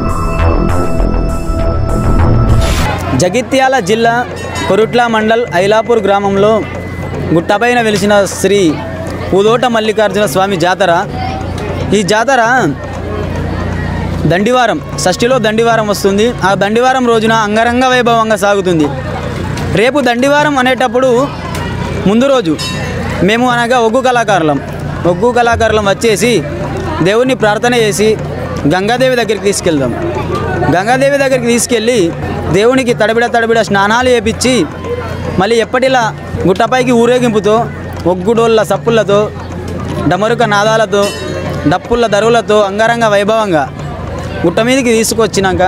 జగిత్యాల జిల్లా కొరుట్ల మండల్ ఐలాపూర్ గ్రామంలో గుట్టపైన వెలిసిన శ్రీ పూదోట మల్లికార్జున స్వామి జాతర ఈ జాతర దండివారం షష్ఠిలో దండివారం వస్తుంది ఆ దండివారం రోజున అంగరంగ వైభవంగా సాగుతుంది రేపు దండివారం అనేటప్పుడు ముందు రోజు మేము అనగా ఒగ్గు కళాకారులం ఒగ్గు కళాకారులం వచ్చేసి దేవుణ్ణి ప్రార్థన చేసి గంగాదేవి దగ్గరికి తీసుకెళ్దాం గంగాదేవి దగ్గరికి తీసుకెళ్ళి దేవునికి తడబిడ తడబిడ స్నానాలు చేపించి మళ్ళీ ఎప్పటిలా గుట్టపైకి ఊరేగింపుతో ఒగ్గుడోళ్ళ సప్పులతో డమరుక నాదాలతో డప్పుల దరువులతో అంగరంగ వైభవంగా గుట్ట మీదకి తీసుకొచ్చినాక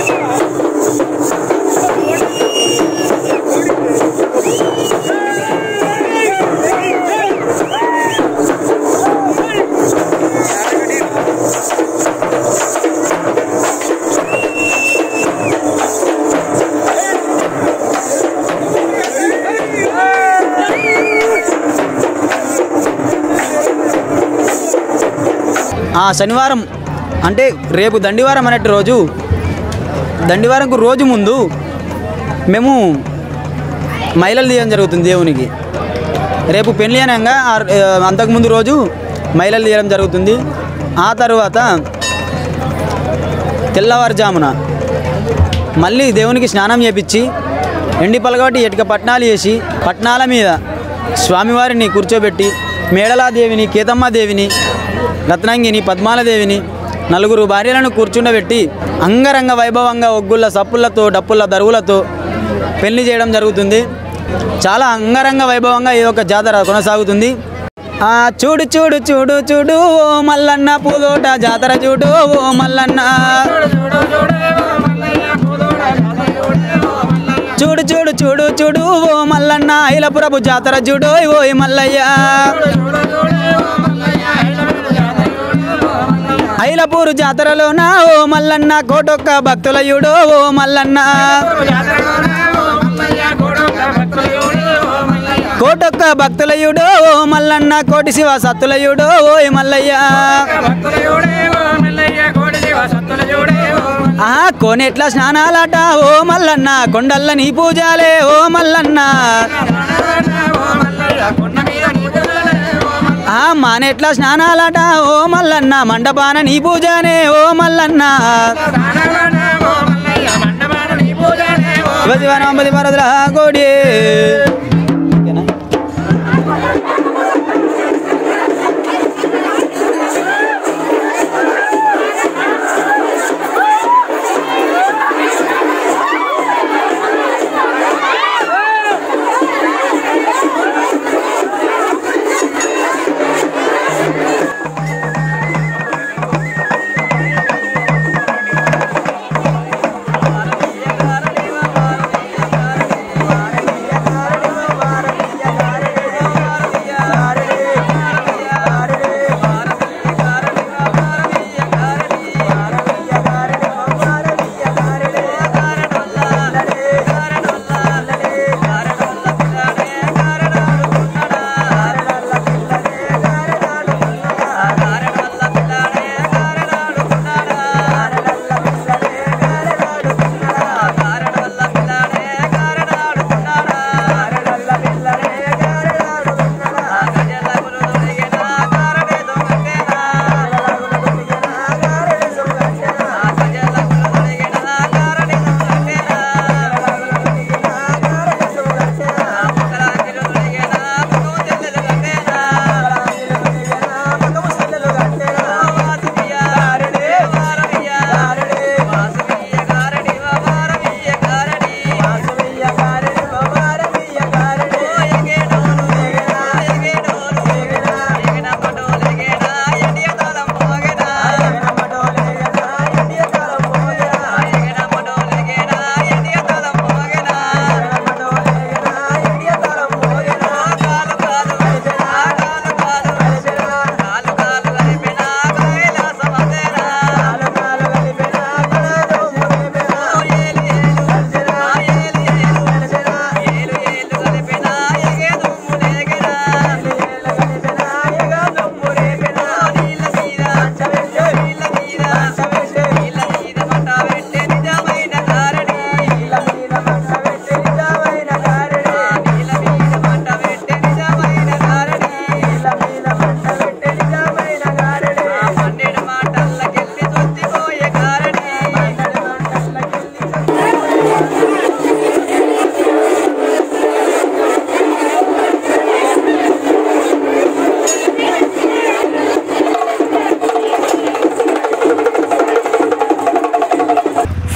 ఆ శనివారం అంటే రేపు దండివారం అనే రోజు దండివారంకు రోజు ముందు మేము మైలలు తీయడం జరుగుతుంది దేవునికి రేపు పెళ్లి అనగా ఆ- ఆ, అంతకుముందు రోజు మైలలు తీయడం జరుగుతుంది ఆ తర్వాత తెల్లవారుజామున మళ్ళీ దేవునికి స్నానం చేపించి ఎండి పలగొట్టి ఎటుక పట్నాలు చేసి పట్నాల మీద స్వామివారిని కూర్చోబెట్టి మేడలాదేవిని కేతమ్మాదేవిని రత్నంగిని పద్మాలదేవిని నలుగురు భార్యలను కూర్చుండబెట్టి అంగరంగ వైభవంగా ఒగ్గుళ్ళ సప్పులతో డప్పుల దరువులతో పెళ్లి చేయడం జరుగుతుంది చాలా అంగరంగ వైభవంగా ఈ యొక్క జాతర కొనసాగుతుంది ఆ చూడు చూడు చూడు చూడు ఓ మల్లన్న పూదోట జాతర చూడు ఓ మల్లన్న చూడు చూడు చూడు చూడు ఓ మల్లన్న ఐలపురపు జాతర చూడు ఓ మల్లయ్య ఐలపూరు జాతరలోన ఓ మల్లన్న కోటొక్క భక్తులయుడో ఓ మల్లన్న కోటొక్క భక్తులయుడో ఓ మల్లన్న కోటి శివ సత్తులయుడో ఓ మల్లయ్య ఆ కోనెట్ల స్నానాలట ఓ మల్లన్న కొండల్ల నీ పూజాలే ఓ మల్లన్న ఆ మానెట్ల స్నానాలట ఓ మల్లన్న మండపాన నీ పూజానే ఓ మల్లన్న శివ శివ నాంబలి వరదల కోడి ఓకేనా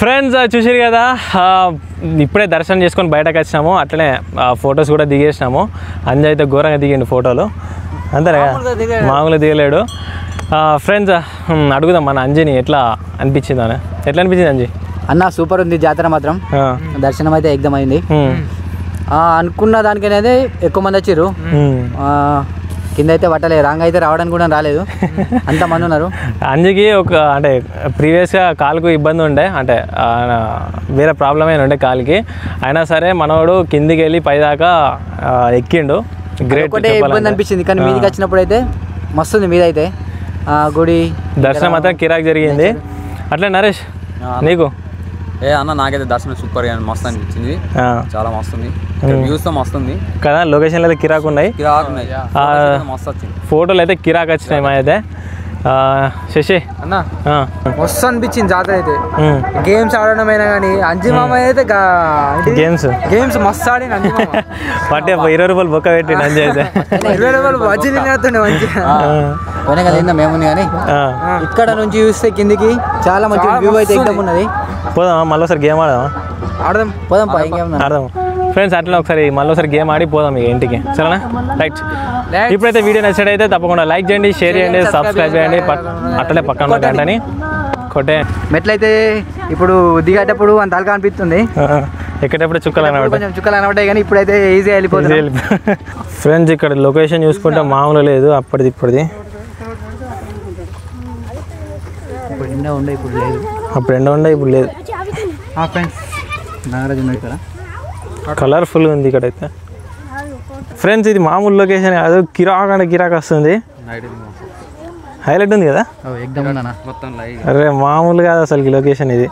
ఫ్రెండ్స్ చూసారు కదా ఆ, ఇప్పుడే దర్శనం చేసుకొని బయటకు వచ్చినాము అట్లనే ఫొటోస్ కూడా దిగేసినాము అంజయ్ అయితే ఘోరంగా దిగిండు ఫోటోలు అంతేనా మామూలుగా దిగలేడు ఫ్రెండ్స్ అడుగుదాం మన అంజని ఎట్లా అనిపించింది అని ఎట్లా అనిపించింది అంజీ అన్న సూపర్ ఉంది జాతర మాత్రం ఆ, దర్శనం అయితే ఎగ్దం అయింది ఉమ్, ఆ, అనుకున్న దానికనేది ఎక్కువ మంది వచ్చిర్రు ఉమ్. ఆ, కింద అయితే పట్టలేదు రాంగ్ అయితే రావడానికి కూడా రాలేదు అంతమంది ఉన్నారు అంజుకి ఒక అంటే ప్రీవియస్గా కాలుకు ఇబ్బంది ఉండే అంటే ఆ, వేరే ప్రాబ్లం అయినా ఉండే కాలుకి అయినా సరే మనోడు కిందికి వెళ్ళి పైదాకా ఆ, ఎక్కిండు గ్రేట్ ఒకటే ఇబ్బంది అనిపించింది కానీ మీదికి వచ్చినప్పుడు అయితే మస్తు ఉంది మీద అయితే ఆ, గుడి దర్శనం మాత్రం కిరాక్ జరిగింది అట్లే నరేష్ నీకు ఏ అన్న నాకైతే దర్శనం సూపర్ గా మస్తు అనిపించింది ఆ, చాలా మస్తు ఉంది వ్యూస్ తో మస్తు ఉంది కదా లొకేషన్లు అయితే కిరాక్ ఉన్నాయి కిరాక్ ఉన్నాయి ఆ. Photos అయితే మస్తు వచ్చింది ఫోటోలు అయితే కిరాక్ వచ్చినాయి మా అయితే ఆ, శశి అన్న ఆ, మస్తు అనిపించింది జాతర అయితే ఉమ్, గేమ్స్ ఆడడమైనా కానీ అంజి మామ అయితే గేమ్స్ గేమ్స్ మస్తు ఆడిన అంజి మామ పట్టి ఇరవై రూపాయలు బొక్క పెట్టి అంజి అయితే ఇరవై రూపాయలు బజ్జీ తినేస్తుండే మంచిగా పోయినా కదా తిందాం ఏముంది కానీ ఆ, ఇక్కడ నుంచి చూస్తే కిందికి చాలా మంచి చాలా వ్యూ అయితే మస్తు ఎగ్దం ఉన్నది పోదామా మళ్ళీ ఒకసారి గేమ్ ఆడదామా ఆడదాం పోదాం పా ఇంకేముంది ఆడదాం ఫ్రెండ్స్ అట్లా ఒకసారి మళ్ళీ ఒకసారి గేమ్ ఆడి పోదాం ఇక ఇంటికి సరేనా రైట్ ఇప్పుడైతే వీడియో నచ్చినట్టయితే తప్పకుండా లైక్ చేయండి షేర్ చేయండి సబ్స్క్రైబ్ చేయండి పక్- అట్లనే పక్కన ఉన్న గంటని కొట్టే మెట్లయితే ఇప్పుడు దిగేటప్పుడు అంత అలగా అనిపిస్తుంది ఆ, ఎక్కేటప్పుడు చుక్కలు అనమాట కొంచెం చుక్కలు అనబడ్డాయి కానీ ఇప్పుడైతే ఈజీగా వెళ్ళిపోతుంది ఫ్రెండ్స్ ఇక్కడ లొకేషన్ చూసుకుంటే మామూలు లేదు అప్పటిది ఇప్పటిది ఇప్పుడు నిన్న ఉండే ఇప్పుడు లేదు అప్పుడు ఎండ ఉండే ఇప్పుడు లేదు ఫ్రెండ్స్ నాగరాజు ఉన్నాడు ఇక్కడ కలర్ఫుల్ ఉంది ఇక్కడైతే ఫ్రెండ్స్ ఇది మామూలు లొకేషన్ కాదు కిరాక్ అంటే కిరాక్ వస్తుంది హైలైట్ ఉంది కదా ఎగ్దమ్ ఉందన్న మొత్తం లైవ్ అరే మామూలు కాదు అసలు లొకేషన్ ఇది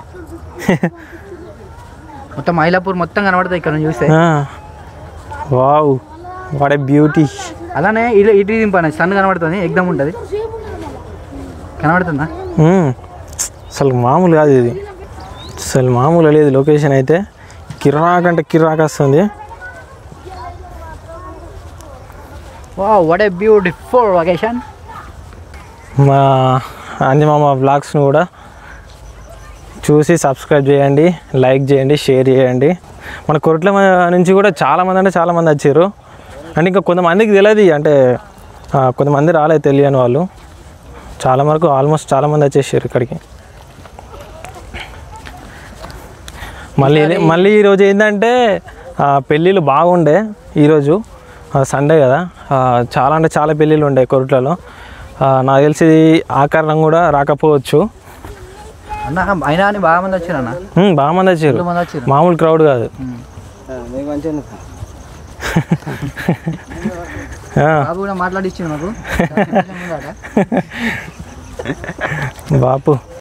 మొత్తం మైలాపూర్ మొత్తం కనబడుతుంది ఇక్కడ నుంచి చూస్తే వావ్ వాట్ ఏ బ్యూటీ అలానే ఇటు ఇటు దింపాను సన్ కనబడుతుంది ఎగ్దమ్ ఉంటుంది కనబడుతుందా అసలు మామూలు కాదు ఇది అసలు మామూలు లేదు లొకేషన్ అయితే కిరాక్ అంటే కిరాక్ వస్తుంది వా వాట్ ఏ బ్యూటిఫుల్ లొకేషన్ మా అంజమామ బ్లాగ్స్ను కూడా చూసి సబ్స్క్రైబ్ చేయండి లైక్ చేయండి షేర్ చేయండి మన కొరట్ల నుంచి కూడా చాలామంది అంటే చాలామంది వచ్చారు అంటే ఇంకా కొంతమందికి తెలియదు అంటే ఆ, కొంతమంది రాలేదు తెలియని వాళ్ళు చాలా వరకు ఆల్మోస్ట్ చాలామంది వచ్చేసారు ఇక్కడికి మళ్ళీ ఇది- మళ్ళీ ఈరోజు ఏంటంటే ఆ, పెళ్ళిళ్ళు బాగుండే ఈరోజు ఆ, సండే కదా ఆ, చాలా అంటే చాలా పెళ్ళిళ్ళు ఉండే కొరట్లలో ఆ, నాకు తెలిసి ఆ కారణం కూడా రాకపోవచ్చు అన్న అయినా అని బాగా మంది వచ్చారు అన్న ఉమ్, బాగా మంది వచ్చారు మంది వచ్చారు మామూలు క్రౌడ్ కాదు ఆ, బాబు కూడా మాట్లాడిచ్చిండు మాకు బాపు